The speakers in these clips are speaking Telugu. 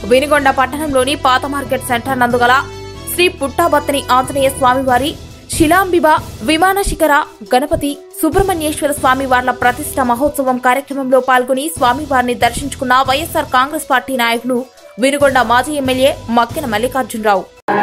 వినుగొండ పట్టణంలోని పాత మార్కెట్ సెంటర్ నందుగల శ్రీ పుట్టాబత్తని ఆంజనేయ స్వామివారి శిలాంబిబ విమాన శిఖర గణపతి సుబ్రహ్మణ్యేశ్వర స్వామివార్ల ప్రతిష్ట మహోత్సవం కార్యక్రమంలో పాల్గొని స్వామివారిని దర్శించుకున్న వైఎస్ఆర్ కాంగ్రెస్ పార్టీ నాయకులు వినుగొండ మాజీ ఎమ్మెల్యే మక్కెన మల్లికార్జునరావు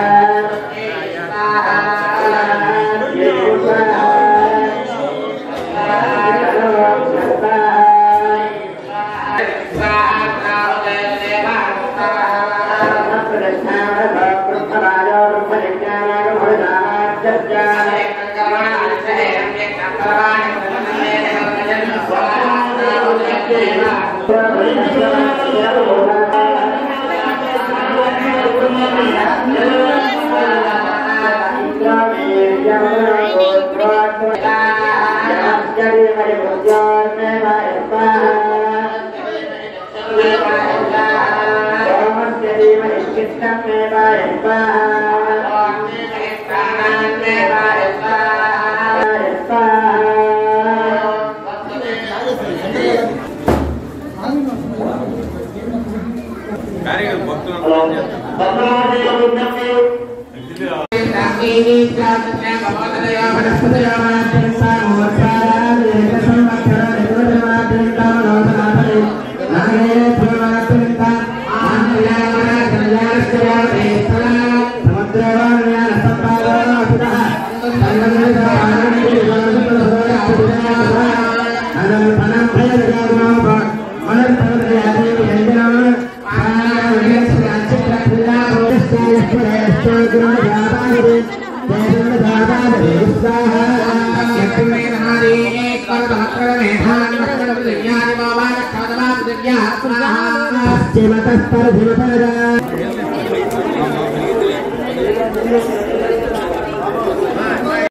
కార్యక్రమం భక్తులను శ్రీమత